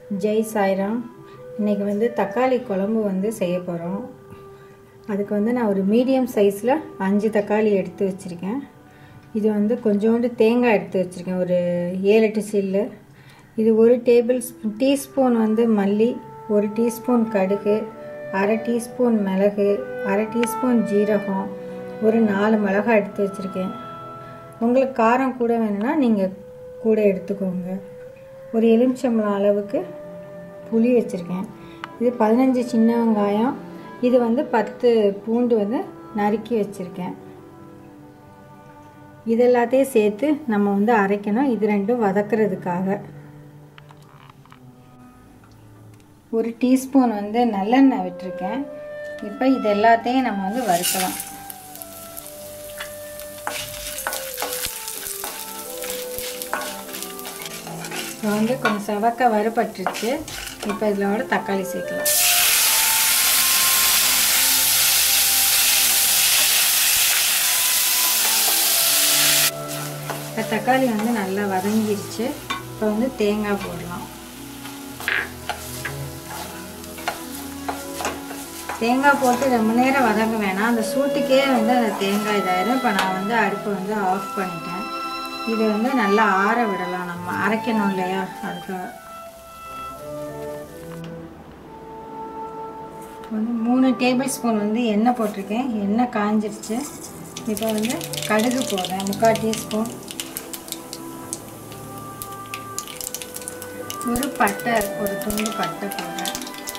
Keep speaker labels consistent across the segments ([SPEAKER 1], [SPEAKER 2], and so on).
[SPEAKER 1] ஜெய் சாய்ராம் இன்றைக்கி வந்து தக்காளி குழம்பு வந்து செய்ய போகிறோம் அதுக்கு வந்து நான் ஒரு மீடியம் சைஸில் அஞ்சு தக்காளி எடுத்து வச்சுருக்கேன் இது வந்து கொஞ்சோண்டு தேங்காய் எடுத்து வச்சுருக்கேன் ஒரு ஏழு எட்டு சில்லு இது ஒரு டேபிள் ஸ்பூன் டீஸ்பூன் வந்து மல்லி ஒரு டீஸ்பூன் கடுகு அரை டீஸ்பூன் மிளகு அரை டீஸ்பூன் ஜீரகம் ஒரு நாலு மிளகாய் எடுத்து வச்சுருக்கேன் உங்களுக்கு காரம் கூட வேணும்னா நீங்கள் கூட எடுத்துக்கோங்க ஒரு எலுமிச்சம்பழம் அளவுக்கு புளி வச்சுருக்கேன் இது பதினஞ்சு சின்ன வெங்காயம் இது வந்து பத்து பூண்டு வந்து நறுக்கி வச்சுருக்கேன் இது எல்லாத்தையும் சேர்த்து நம்ம வந்து அரைக்கணும் இது ரெண்டும் வதக்கிறதுக்காக ஒரு டீஸ்பூன் வந்து நல்லெண்ணெய் விட்டுருக்கேன் இப்போ இது எல்லாத்தையும் நம்ம வந்து வறுக்கலாம் இப்போ வந்து கொஞ்சம் செவக்க வறுபட்டுருச்சு இப்போ இதில் தக்காளி சேர்க்கலாம் இப்போ தக்காளி வந்து நல்லா வதங்கிருச்சு இப்போ வந்து தேங்காய் போடலாம் தேங்காய் போட்டு ரொம்ப நேரம் வதங்க வேணாம் அந்த சூட்டுக்கே வந்து அந்த தேங்காய் இதாயிரும் இப்போ நான் வந்து அடுப்பை வந்து ஆஃப் பண்ணிட்டேன் இது வந்து நல்லா ஆற விடலாம் நம்ம அரைக்கணும் இல்லையா அதுக்காக வந்து மூணு டேபிள் ஸ்பூன் வந்து எண்ணெய் போட்டிருக்கேன் எண்ணெய் காஞ்சிருச்சு இப்போ வந்து கடுகு போடுறேன் முக்கால் டீஸ்பூன் ஒரு பட்டை ஒரு துண்டு பட்டை போடுறேன்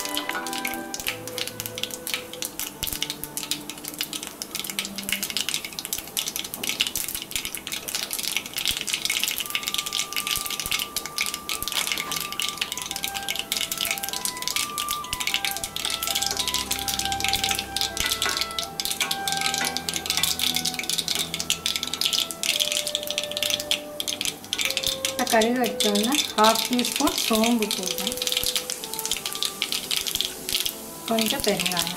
[SPEAKER 1] கடுகு வச்சோன்னா ஹாஃப் டீஸ்பூன் சோம்பு போடுறேன் கொஞ்சம் பெருங்காயம்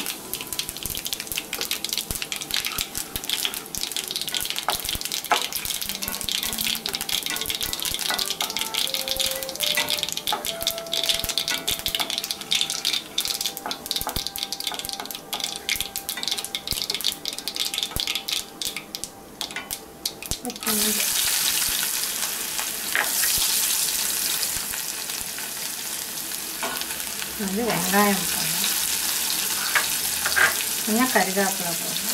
[SPEAKER 1] கொஞ்சம் வந்து வெங்காயம் போடணும் கொஞ்சம் கருவேப்பிலை போடணும்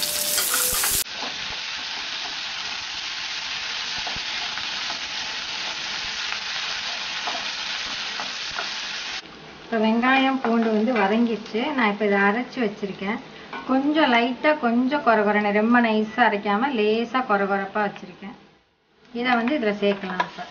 [SPEAKER 1] இப்போ வெங்காயம் பூண்டு வந்து வதங்கிடுச்சு நான் இப்போ இதை அரைச்சி வச்சுருக்கேன் கொஞ்சம் லைட்டாக கொஞ்சம் குறை குறைன்னு ரொம்ப நைஸாக அரைக்காமல் லேசாக குறை குறைப்பாக வச்சுருக்கேன் இதை வந்து இதில் சேர்க்கலாம் இப்போ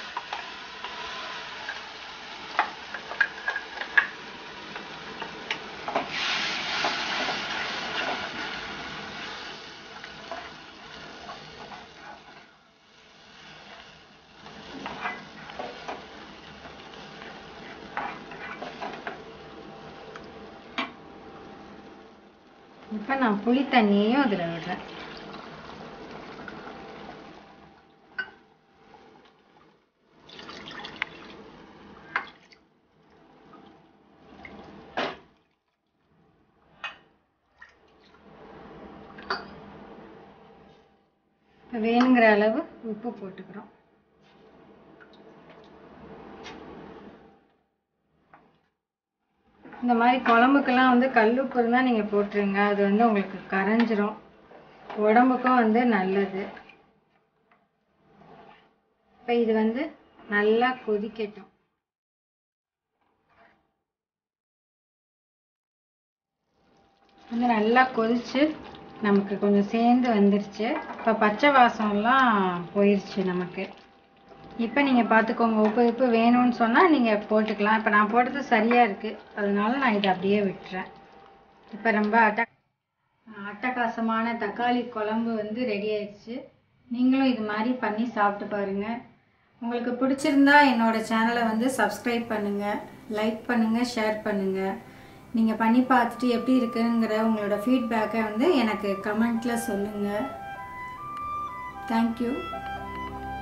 [SPEAKER 1] இப்போ நான் புளி தண்ணியையும் அதில் விடுறேன் இப்போ வேணுங்கிற அளவு உப்பு போட்டுக்கிறோம் இந்த மாதிரி குழம்புக்கெல்லாம் வந்து கல்லுப்பு இருந்தால் நீங்கள் போட்டுருங்க அது வந்து உங்களுக்கு கரைஞ்சிரும் உடம்புக்கும் வந்து நல்லது இப்போ இது வந்து நல்லா கொதிக்கட்டும் வந்து நல்லா கொதிச்சு நமக்கு கொஞ்சம் சேர்ந்து வந்துருச்சு இப்போ பச்சை வாசம்லாம் போயிடுச்சு நமக்கு இப்போ நீங்கள் பார்த்துக்கோங்க உப்பு உப்பு வேணும்னு சொன்னால் நீங்கள் போட்டுக்கலாம் இப்போ நான் போட்டது சரியாக இருக்குது அதனால நான் இதை அப்படியே விட்டுறேன் இப்போ ரொம்ப அட்ட அட்டகாசமான தக்காளி குழம்பு வந்து ரெடி ஆயிடுச்சு நீங்களும் இது மாதிரி பண்ணி சாப்பிட்டு பாருங்கள் உங்களுக்கு பிடிச்சிருந்தா என்னோடய சேனலை வந்து சப்ஸ்கிரைப் பண்ணுங்கள் லைக் பண்ணுங்கள் ஷேர் பண்ணுங்கள் நீங்கள் பண்ணி பார்த்துட்டு எப்படி இருக்குங்கிற உங்களோட ஃபீட்பேக்கை வந்து எனக்கு கமெண்ட்டில் சொல்லுங்கள் தேங்க்யூ